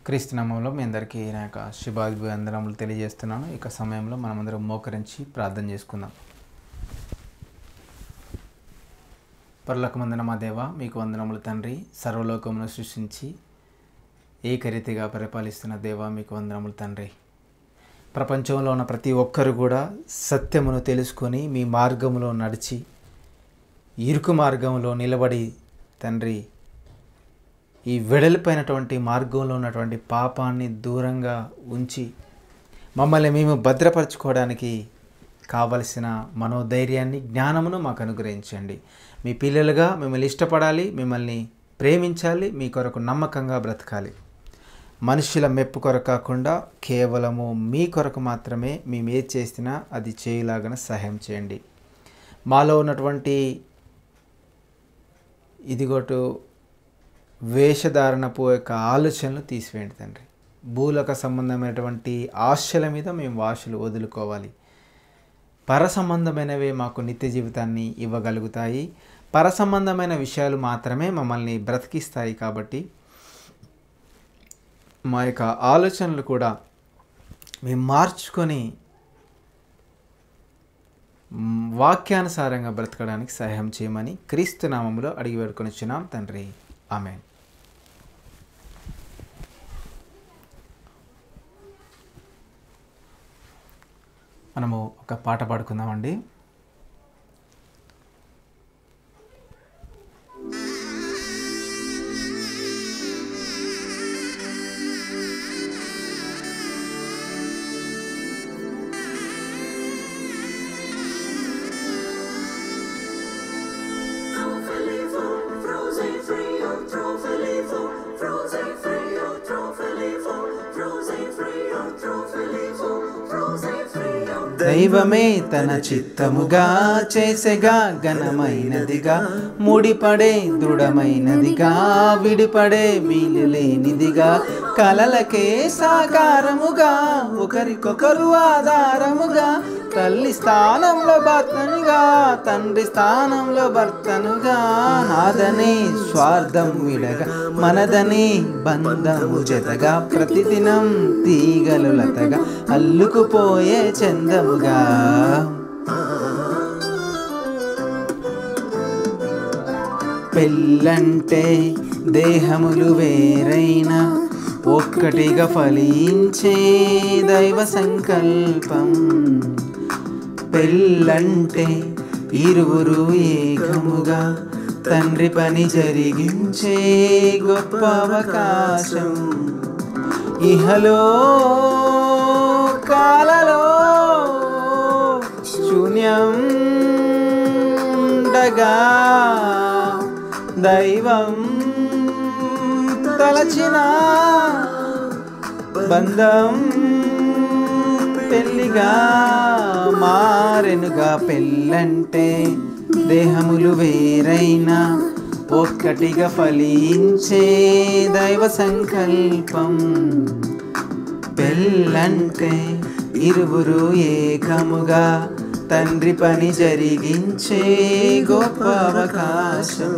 క్రీస్తునామంలో మీ అందరికీ నా యొక్క శుభాభివందనములు తెలియజేస్తున్నాను ఇక సమయంలో మనమందరం మోకరించి ప్రార్థన చేసుకుందాం పరులకు మా దేవ మీకు వందనములు తండ్రి సర్వలోకమును సృష్టించి ఏకరీతిగా పరిపాలిస్తున్న దేవ మీకు వందనములు తండ్రి ప్రపంచంలో ఉన్న ప్రతి ఒక్కరు కూడా సత్యమును తెలుసుకొని మీ మార్గములో నడిచి ఇరుకు మార్గంలో నిలబడి తండ్రి ఈ వెడలిపోయినటువంటి మార్గంలో ఉన్నటువంటి పాపాన్ని దూరంగా ఉంచి మమ్మల్ని మేము భద్రపరచుకోవడానికి కావలసిన మనోధైర్యాన్ని జ్ఞానమును మాకు అనుగ్రహించండి మీ పిల్లలుగా మిమ్మల్ని ఇష్టపడాలి మిమ్మల్ని ప్రేమించాలి మీ కొరకు నమ్మకంగా బ్రతకాలి మనుషుల మెప్పు కొరకు కాకుండా కేవలము మీ కొరకు మాత్రమే మేము ఏది చేసినా అది చేయలాగా సహాయం చేయండి మాలో ఉన్నటువంటి ఇదిగోటు వేషధారణపు యొక్క ఆలోచనలు తీసివేయండి తండ్రి భూలోక సంబంధమైనటువంటి ఆశల మీద మేము వాషలు వదులుకోవాలి పర సంబంధమైనవే మాకు నిత్య జీవితాన్ని ఇవ్వగలుగుతాయి పర సంబంధమైన విషయాలు మాత్రమే మమ్మల్ని బ్రతికిస్తాయి కాబట్టి మా యొక్క ఆలోచనలు కూడా మేము మార్చుకొని మ్, వాక్యానుసారంగా బ్రతకడానికి సహాయం చేయమని క్రీస్తు నామములో అడిగి వేడుకొని వచ్చినాం తండ్రి ఆమె మనము ఒక పాట పాడుకుందామండి దైవమే తన చిత్తముగా చేసెగా ఘనమైనదిగా ముడిపడే దృఢమైనదిగా విడిపడే వీలు లేనిదిగా కలలకే సాకారముగా ఒకరికొకరు ఆధారముగా తల్లి స్థానంలో భర్తనుగా తండ్రి స్థానంలో భర్తనుగా నాదనే స్వార్థం విడగా మనదనే బంధము జతగా ప్రతిదినం తీగలు లతగా అల్లుకుపోయే చందముగా పెళ్ళంటే దేహములు వేరైన ఒక్కటిగా ఫలించే దైవ సంకల్పం పెళ్ళంటే ఇరువురు ఏకముగా తండ్రి పని జరిగించే గొప్ప అవకాశం ఇహలో కాలలో శూన్యం ఉండగా దైవం తలచిన బంధం పెళ్లిగా మారెనుగా పెళ్ళంటే దేహములు వేరైనా ఒక్కటిగా ఫలించే దైవ సంకల్పం పెళ్ళంటే ఇరువురు ఏకముగా తండ్రి పని జరిగించే గొప్ప అవకాశం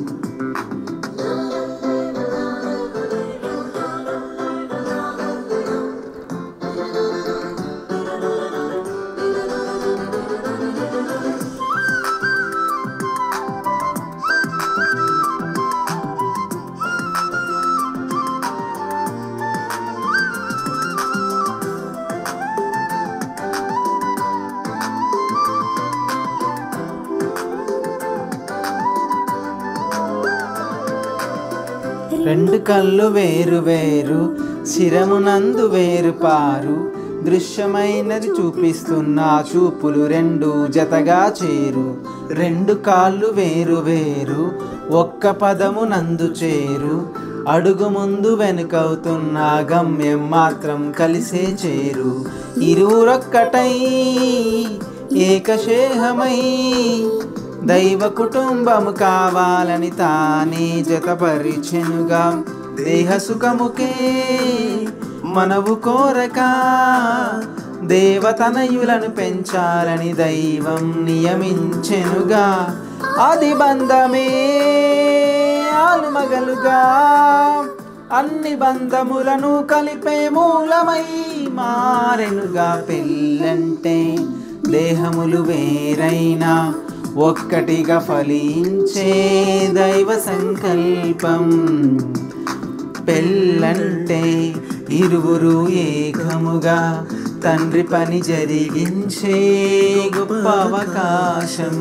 రెండు కళ్ళు వేరు వేరు శిరమునందు వేరు పారు దృశ్యమైనది చూపిస్తున్న చూపులు రెండు జతగా చేరు రెండు కాళ్ళు వేరు వేరు ఒక్క పదము నందు చేరు అడుగు ముందు వెనుకవుతున్న గమ్యం మాత్రం కలిసే చేరు ఇరువురొక్కటై ఏకశేహమై దైవ కుటుంబము కావాలని తానే జతపరిచెనుగా దేహ సుఖముకే మనవు కోరక దేవతనయులను పెంచాలని దైవం నియమించెనుగా అది బంధమే ఆలుమగలుగా అన్ని బంధములను కలిపే మూలమై మారెనుగా పెళ్ళంటే దేహములు వేరైనా ఒక్కటిగా ఫలించే దైవ సంకల్పం పెళ్ళంటే ఇరువురు ఏకముగా తండ్రి పని జరిగించే గొప్ప అవకాశం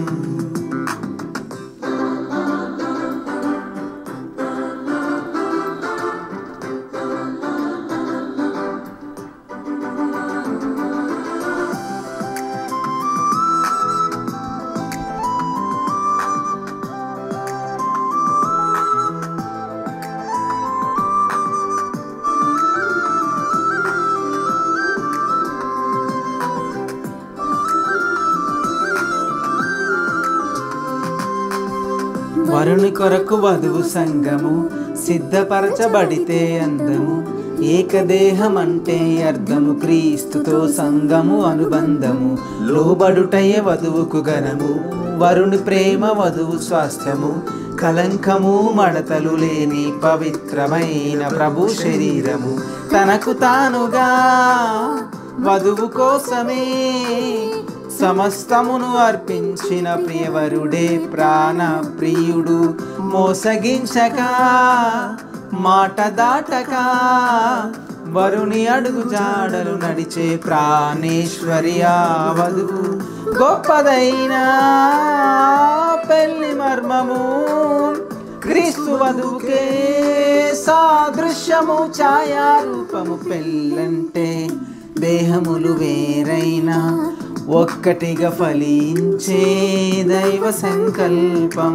వరుని కొరకు వధువు సంగము సిద్ధపరచబడితే అందము ఏకదేహం అంటే అర్థము క్రీస్తుతో సంగము అనుబంధము లోబడుటయే వధువుకు గనము వరుని ప్రేమ వధువు స్వాస్థ్యము కలంకము మడతలు లేని పవిత్రమైన ప్రభు శరీరము తనకు తానుగా వధువు కోసమే సమస్తమును అర్పించిన ప్రియవరుడే ప్రాణ ప్రియుడు మోసగించక మాట దాటక వరుని అడుగు జాడలు నడిచే ప్రాణేశ్వరి ఆ వధువు గొప్పదైన పెళ్లి మర్మము క్రీస్తు వధువుకే సాదృశ్యము ఛాయారూపము పెళ్ళంటే దేహములు వేరైనా ఒక్కటిగా ఫలించే దైవ సంకల్పం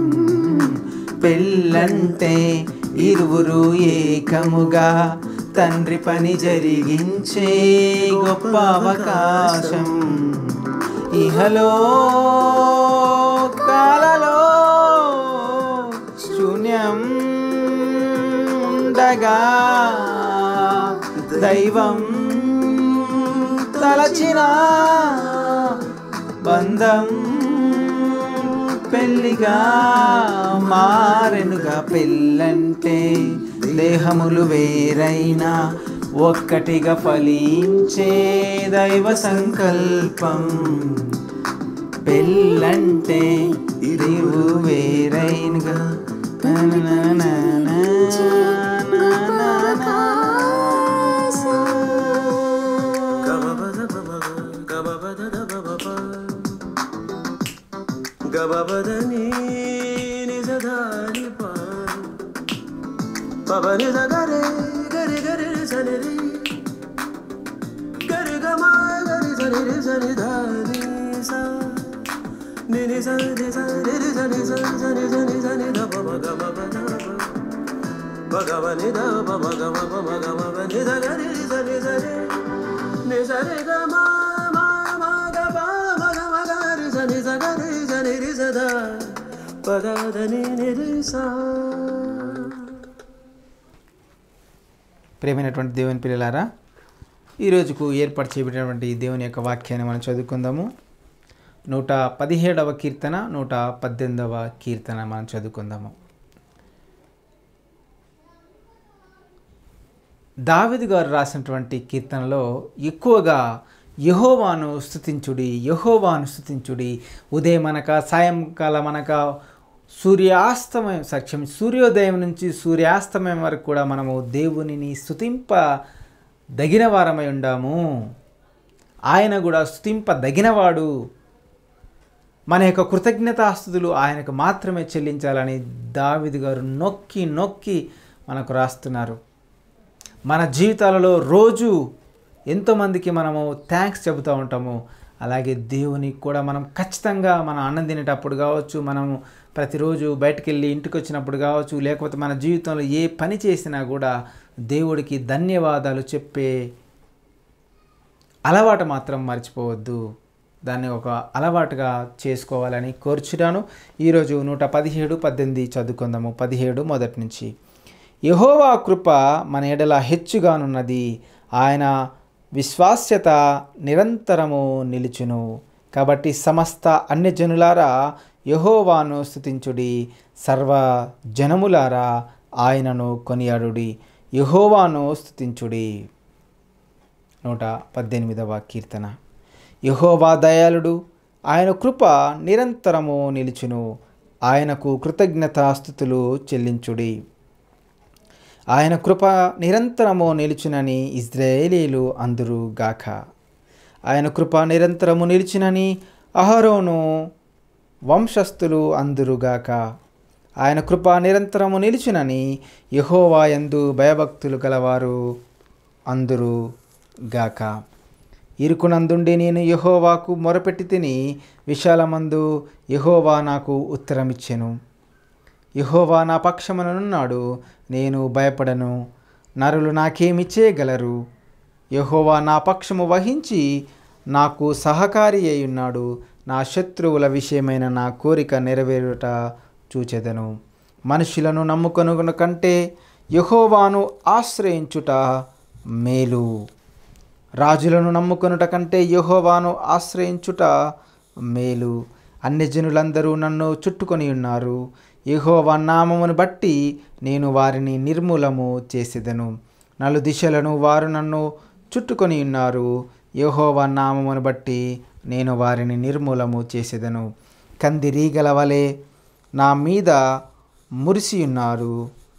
పెళ్ళంటే ఇరువురు ఏకముగా తండ్రి పని జరిగించే గొప్ప అవకాశం ఇహలో కాలలో శూన్యం ఉండగా దైవం తలచిన బంధం పెళ్ళిగా మారెనుగా పెళ్ళంటే దేహములు వేరైనా ఒక్కటిగా ఫలించే దైవ సంకల్పం పెళ్ళంటే ఇరువు వేరైనగా నా నా నా నా నా నా నా. గబబదని నిజధాని పవని గరే గరి గరి సని గరి గమా గరి సని సని ధాని సా నిని సని సని సని సని సని సని ధ పమ గమ పద భగవని ధ పమ గమ పమ గమ ని ధ గరి సని సని ని సని గమ మా మా గ ప మ గ మ గ రి సని స గ రి సని రి స ధ పద ధ ని ని రి సా ప్రేమైనటువంటి దేవుని పిల్లలారా ఈరోజుకు ఏర్పాటు చేయబడినటువంటి దేవుని యొక్క వాక్యాన్ని మనం చదువుకుందాము నూట పదిహేడవ కీర్తన నూట పద్దెనిమిదవ కీర్తన మనం చదువుకుందాము దావిదు గారు రాసినటువంటి కీర్తనలో ఎక్కువగా యహోవాను స్థుతించుడి యహోవాను స్థుతించుడి ఉదయం అనక సాయంకాలం అనక సూర్యాస్తమయం సత్యం సూర్యోదయం నుంచి సూర్యాస్తమయం వరకు కూడా మనము దేవునిని స్థుతింప దగిన వారమై ఉండాము ఆయన కూడా స్థుతింపదగినవాడు మన యొక్క కృతజ్ఞతాస్థుతులు ఆయనకు మాత్రమే చెల్లించాలని దావిది గారు నొక్కి నొక్కి మనకు రాస్తున్నారు మన జీవితాలలో రోజు ఎంతోమందికి మనము థ్యాంక్స్ చెబుతూ ఉంటాము అలాగే దేవునికి కూడా మనం ఖచ్చితంగా మనం అన్నం తినేటప్పుడు కావచ్చు మనము ప్రతిరోజు బయటకు వెళ్ళి ఇంటికి వచ్చినప్పుడు కావచ్చు లేకపోతే మన జీవితంలో ఏ పని చేసినా కూడా దేవుడికి ధన్యవాదాలు చెప్పే అలవాటు మాత్రం మర్చిపోవద్దు దాన్ని ఒక అలవాటుగా చేసుకోవాలని కోరుచున్నాను ఈరోజు నూట పదిహేడు పద్దెనిమిది చదువుకుందాము పదిహేడు మొదటి నుంచి యహోవా కృప మన ఎడల హెచ్చుగానున్నది ఆయన విశ్వాస్యత నిరంతరము నిలుచును కాబట్టి సమస్త అన్యజనులారా యహోవాను స్థుతించుడి సర్వ జనములారా ఆయనను కొనియాడుడి యహోవాను స్తుతించుడి నూట పద్దెనిమిదవ కీర్తన యహోవా దయాళుడు ఆయన కృప నిరంతరము నిలుచును ఆయనకు కృతజ్ఞతాస్థుతులు చెల్లించుడి ఆయన కృప నిరంతరము నిలుచునని ఇజ్రాయేలీలు అందరూ గాక ఆయన కృప నిరంతరము నిలిచినని అహరోను వంశస్థులు అందురుగాక ఆయన కృప నిరంతరము నిలిచినని యహోవా యందు భయభక్తులు గలవారు అందరూ గాక ఇరుకునందుండి నేను యహోవాకు మొరపెట్టి తిని విశాలమందు యహోవా నాకు ఉత్తరమిచ్చెను యహోవా నా పక్షముననున్నాడు నేను భయపడను నరులు నాకేమి చేయగలరు యహోవా నా పక్షము వహించి నాకు సహకారి అయి ఉన్నాడు నా శత్రువుల విషయమైన నా కోరిక నెరవేరుట చూచెదను మనుషులను నమ్ముకొనుగున కంటే యహోవాను ఆశ్రయించుట మేలు రాజులను నమ్ముకొనుట కంటే యహోవాను ఆశ్రయించుట మేలు అన్ని జనులందరూ నన్ను చుట్టుకొని ఉన్నారు యహోవా నామమును బట్టి నేను వారిని నిర్మూలము చేసేదను నలు దిశలను వారు నన్ను చుట్టుకొని ఉన్నారు యహోవా నామమును బట్టి నేను వారిని నిర్మూలము చేసేదను కందిరీగల వలె నా మీద మురిసి ఉన్నారు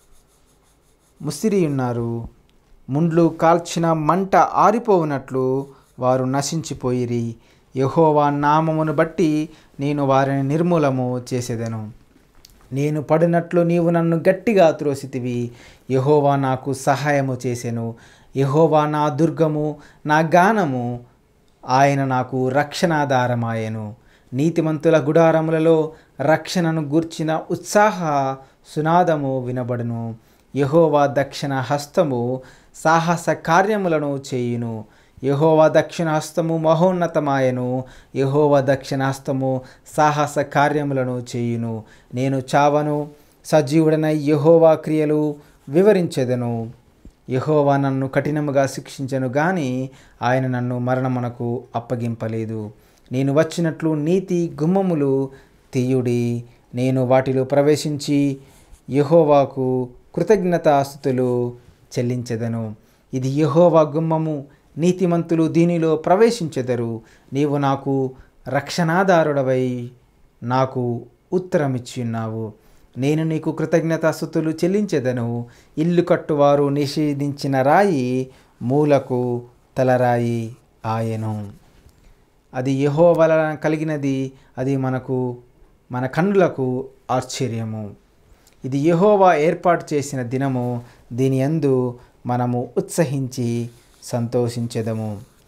ముసిరి ఉన్నారు ముండ్లు కాల్చిన మంట ఆరిపోవునట్లు వారు నశించిపోయిరి యహోవా నామమును బట్టి నేను వారిని నిర్మూలము చేసేదను నేను పడినట్లు నీవు నన్ను గట్టిగా త్రోసితివి యహోవా నాకు సహాయము చేసెను యహోవా నా దుర్గము నా గానము ఆయన నాకు రక్షణాధారమాయెను నీతిమంతుల గుడారములలో రక్షణను గూర్చిన ఉత్సాహ సునాదము వినబడును యహోవా దక్షిణ హస్తము సాహస కార్యములను చేయును యహోవా దక్షిణ హస్తము మహోన్నతమాయను యహోవా దక్షిణ హస్తము సాహస కార్యములను చేయును నేను చావను సజీవుడనై యహోవా క్రియలు వివరించెదను యహోవా నన్ను కఠినముగా శిక్షించను గాని ఆయన నన్ను మరణమునకు అప్పగింపలేదు నేను వచ్చినట్లు నీతి గుమ్మములు తీయుడి నేను వాటిలో ప్రవేశించి యహోవాకు కృతజ్ఞతాస్థుతులు చెల్లించెదను ఇది యహోవా గుమ్మము నీతిమంతులు దీనిలో ప్రవేశించెదరు నీవు నాకు రక్షణాధారుడవై నాకు ఉత్తరమిచ్చున్నావు నేను నీకు కృతజ్ఞతాస్థుతులు చెల్లించెదను ఇల్లు కట్టువారు నిషేధించిన రాయి మూలకు తలరాయి ఆయను అది యహో వలన కలిగినది అది మనకు మన కన్నులకు ఆశ్చర్యము ఇది యహోవా ఏర్పాటు చేసిన దినము దీని యందు మనము ఉత్సహించి సంతోషించెదము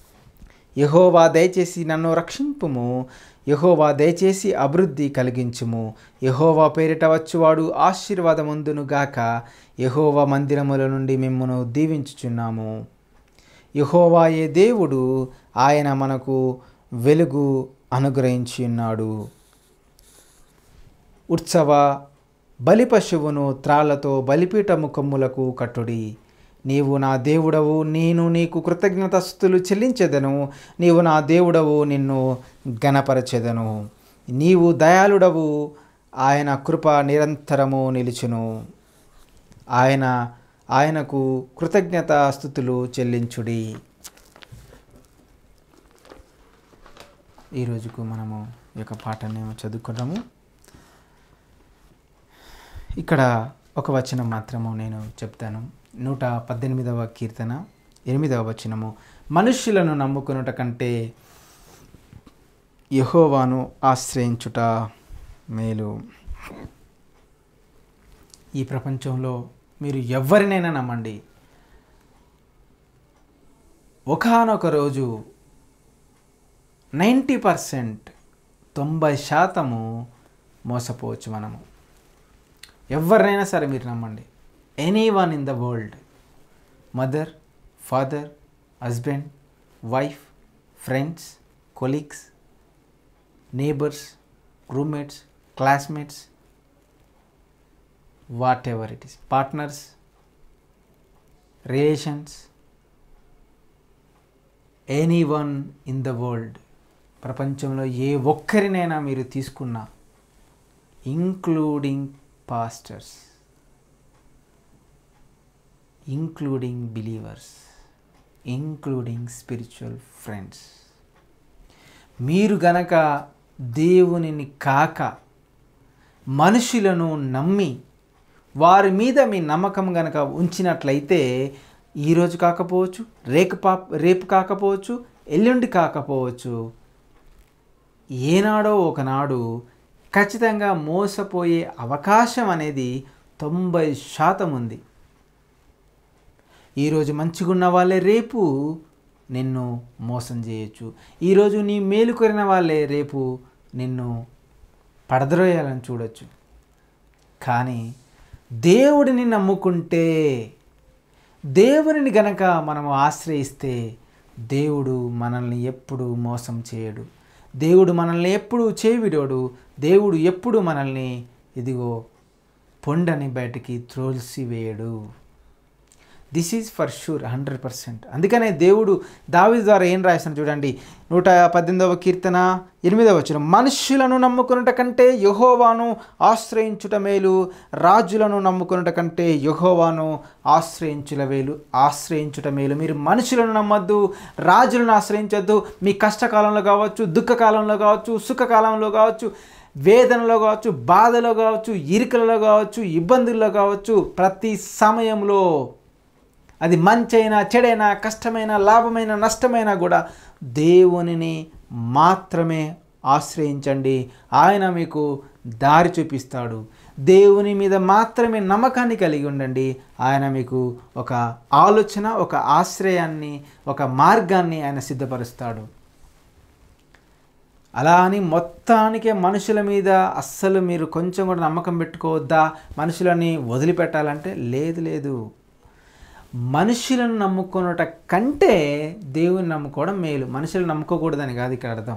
యహోవా దయచేసి నన్ను రక్షింపుము యహోవా దయచేసి అభివృద్ధి కలిగించుము యహోవా పేరిట వచ్చువాడు ఆశీర్వాదముందును గాక యహోవా మందిరముల నుండి మిమ్మును దీవించుచున్నాము యహోవా ఏ దేవుడు ఆయన మనకు వెలుగు అనుగ్రహించి ఉన్నాడు ఉత్సవ బలి పశువును త్రాళ్లతో బలిపీఠము కొమ్ములకు కట్టుడి నీవు నా దేవుడవు నేను నీకు కృతజ్ఞతస్తులు చెల్లించెదను నీవు నా దేవుడవు నిన్ను గణపరచెదను నీవు దయాళుడవు ఆయన కృప నిరంతరము నిలుచును ఆయన ఆయనకు కృతజ్ఞతాస్థుతులు చెల్లించుడి ఈ రోజుకు మనము ఈ యొక్క పాఠాన్ని చదువుకున్నాము ఇక్కడ ఒక వచనం మాత్రము నేను చెప్తాను నూట పద్దెనిమిదవ కీర్తన ఎనిమిదవ వచనము మనుష్యులను నమ్ముకునుట కంటే యహోవాను ఆశ్రయించుట మేలు ఈ ప్రపంచంలో మీరు ఎవరినైనా నమ్మండి ఒకనొక రోజు నైంటీ పర్సెంట్ తొంభై శాతము మోసపోవచ్చు మనము ఎవరినైనా సరే మీరు నమ్మండి anyone in the world mother father husband wife friends colleagues neighbours roommates classmates whatever it is partners relations anyone in the world ప్రపంచంలో ఏ ఒక్కరినైనా మీరు తీసుకున్నా including pastors including believers including spiritual friends మీరు గనక దేవునిని కాక మనుషులను నమ్మి వారి మీద మీ నమ్మకం గనక ఉంచినట్లయితే ఈరోజు కాకపోవచ్చు రేపు పా రేపు కాకపోవచ్చు ఎల్లుండి కాకపోవచ్చు ఏనాడో ఒకనాడు ఖచ్చితంగా మోసపోయే అవకాశం అనేది తొంభై శాతం ఉంది ఈరోజు మంచిగున్న వాళ్ళే రేపు నిన్ను మోసం చేయొచ్చు ఈరోజు నీ మేలు కోరిన వాళ్ళే రేపు నిన్ను పడద్రోయాలని చూడొచ్చు కానీ దేవుడిని నమ్ముకుంటే దేవునిని గనక మనము ఆశ్రయిస్తే దేవుడు మనల్ని ఎప్పుడు మోసం చేయడు దేవుడు మనల్ని ఎప్పుడు చేవిడోడు దేవుడు ఎప్పుడు మనల్ని ఇదిగో పొండని బయటికి త్రోల్సివేయడు this is for sure hundred percent అందుకనే దేవుడు దావి ద్వారా ఏం రాసిన చూడండి నూట పద్దెనిమిదవ కీర్తన ఎనిమిదవ వచ్చిన మనుష్యులను నమ్ముకున్నట కంటే యహోవాను ఆశ్రయించుట మేలు రాజులను నమ్ముకున్నట కంటే యహోవాను ఆశ్రయించుల వేలు ఆశ్రయించుట మేలు మీరు మనుషులను నమ్మద్దు రాజులను ఆశ్రయించొద్దు మీ కష్టకాలంలో కావచ్చు దుఃఖకాలంలో కావచ్చు సుఖకాలంలో కావచ్చు వేదనలో కావచ్చు బాధలో కావచ్చు ఇరుకలలో కావచ్చు ఇబ్బందుల్లో కావచ్చు ప్రతి సమయంలో అది మంచైనా చెడైనా కష్టమైన లాభమైన నష్టమైనా కూడా దేవునిని మాత్రమే ఆశ్రయించండి ఆయన మీకు దారి చూపిస్తాడు దేవుని మీద మాత్రమే నమ్మకాన్ని కలిగి ఉండండి ఆయన మీకు ఒక ఆలోచన ఒక ఆశ్రయాన్ని ఒక మార్గాన్ని ఆయన సిద్ధపరుస్తాడు అలా అని మొత్తానికే మనుషుల మీద అస్సలు మీరు కొంచెం కూడా నమ్మకం పెట్టుకోవద్దా మనుషులని వదిలిపెట్టాలంటే లేదు లేదు మనుషులను నమ్ముకున్నట కంటే దేవుని నమ్ముకోవడం మేలు మనుషులను నమ్ముకోకూడదని కాదు ఇక్కడ అర్థం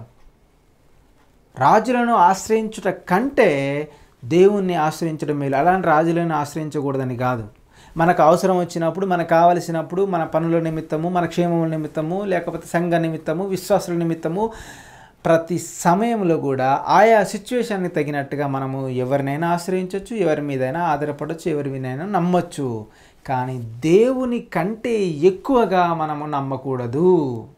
రాజులను ఆశ్రయించుట కంటే దేవుణ్ణి ఆశ్రయించడం మేలు అలాంటి రాజులను ఆశ్రయించకూడదని కాదు మనకు అవసరం వచ్చినప్పుడు మనకు కావలసినప్పుడు మన పనుల నిమిత్తము మన క్షేమముల నిమిత్తము లేకపోతే సంఘ నిమిత్తము విశ్వాసుల నిమిత్తము ప్రతి సమయంలో కూడా ఆయా సిచ్యువేషన్కి తగినట్టుగా మనము ఎవరినైనా ఆశ్రయించవచ్చు ఎవరి మీదైనా ఆధారపడవచ్చు ఎవరి మీదైనా నమ్మొచ్చు కానీ దేవుని కంటే ఎక్కువగా మనము నమ్మకూడదు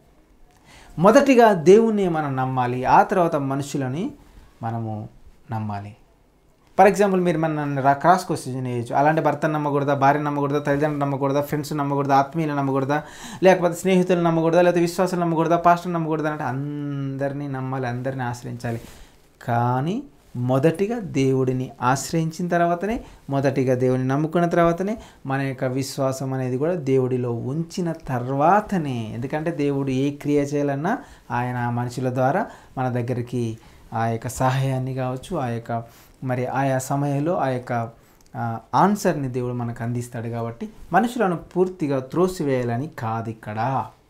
మొదటిగా దేవుణ్ణి మనం నమ్మాలి ఆ తర్వాత మనుషులని మనము నమ్మాలి ఫర్ ఎగ్జాంపుల్ మీరు మన రా క్రాస్ క్వశ్చన్ చేయొచ్చు అలాంటి భర్తను నమ్మకూడదా భార్య నమ్మకూడదా తల్లిదండ్రులు నమ్మకూడదా ఫ్రెండ్స్ నమ్మకూడదా ఆత్మీయులు నమ్మకూడదా లేకపోతే స్నేహితులు నమ్మకూడదా లేకపోతే విశ్వాసాలు నమ్మకూడదా పాస్టర్ నమ్మకూడదా అంటే అందరినీ నమ్మాలి అందరినీ ఆశ్రయించాలి కానీ మొదటిగా దేవుడిని ఆశ్రయించిన తర్వాతనే మొదటిగా దేవుడిని నమ్ముకున్న తర్వాతనే మన యొక్క విశ్వాసం అనేది కూడా దేవుడిలో ఉంచిన తర్వాతనే ఎందుకంటే దేవుడు ఏ క్రియ చేయాలన్నా ఆయన మనుషుల ద్వారా మన దగ్గరికి ఆ యొక్క సహాయాన్ని కావచ్చు ఆ యొక్క మరి ఆయా సమయంలో ఆ యొక్క ఆ, ఆన్సర్ని దేవుడు మనకు అందిస్తాడు కాబట్టి మనుషులను పూర్తిగా త్రోసివేయాలని కాదు ఇక్కడ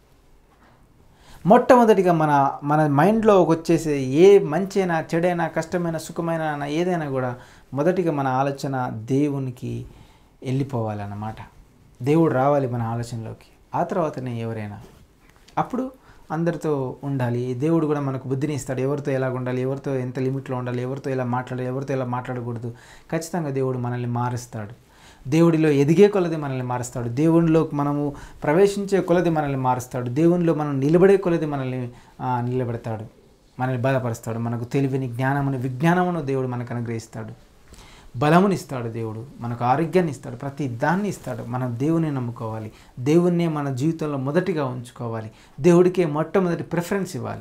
మొట్టమొదటిగా మన మన మైండ్లో వచ్చేసే ఏ మంచైనా చెడైనా కష్టమైన సుఖమైన ఏదైనా కూడా మొదటిగా మన ఆలోచన దేవునికి వెళ్ళిపోవాలన్నమాట దేవుడు రావాలి మన ఆలోచనలోకి ఆ తర్వాతనే ఎవరైనా అప్పుడు అందరితో ఉండాలి దేవుడు కూడా మనకు బుద్ధిని ఇస్తాడు ఎవరితో ఎలా ఉండాలి ఎవరితో ఎంత లిమిట్లో ఉండాలి ఎవరితో ఎలా మాట్లాడాలి ఎవరితో ఎలా మాట్లాడకూడదు ఖచ్చితంగా దేవుడు మనల్ని మారుస్తాడు దేవుడిలో ఎదిగే కొలది మనల్ని మారుస్తాడు దేవునిలో మనము ప్రవేశించే కొలది మనల్ని మారుస్తాడు దేవునిలో మనం నిలబడే కొలది మనల్ని ఆ, నిలబెడతాడు మనల్ని బలపరుస్తాడు మనకు తెలివిని జ్ఞానమును విజ్ఞానమును దేవుడు మనకు అనుగ్రహిస్తాడు బలమునిస్తాడు దేవుడు మనకు ఆరోగ్యాన్ని ఇస్తాడు ప్రతి దాన్ని ఇస్తాడు మనం దేవుని నమ్ముకోవాలి దేవుణ్ణే మన జీవితంలో మొదటిగా ఉంచుకోవాలి దేవుడికే మొట్టమొదటి ప్రిఫరెన్స్ ఇవ్వాలి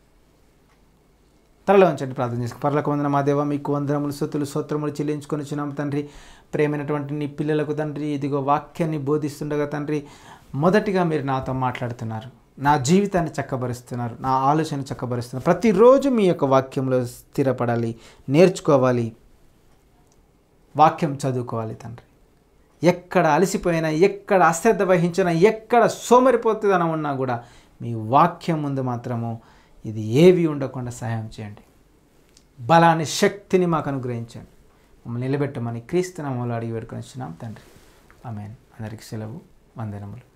తలలో ఉంచండి ప్రార్థన చేసుకు పర్లకు వందన మా దేవ మీకు వందనములు సొత్తులు సోత్రములు చెల్లించుకొని చిన్నాము తండ్రి ప్రేమైనటువంటి నీ పిల్లలకు తండ్రి ఇదిగో వాక్యాన్ని బోధిస్తుండగా తండ్రి మొదటిగా మీరు నాతో మాట్లాడుతున్నారు నా జీవితాన్ని చక్కబరుస్తున్నారు నా ఆలోచన చక్కబరుస్తున్నారు ప్రతిరోజు మీ యొక్క వాక్యంలో స్థిరపడాలి నేర్చుకోవాలి వాక్యం చదువుకోవాలి తండ్రి ఎక్కడ అలసిపోయినా ఎక్కడ అశ్రద్ధ వహించినా ఎక్కడ సోమరిపోతుందనం ఉన్నా కూడా మీ వాక్యం ముందు మాత్రము ఇది ఏవి ఉండకుండా సహాయం చేయండి బలాన్ని శక్తిని మాకు అనుగ్రహించండి మమ్మల్ని నిలబెట్టమని క్రీస్తు నామంలో అడిగి పెట్టుకొని వచ్చినాం తండ్రి ఆమెన్ అందరికి సెలవు వందనములు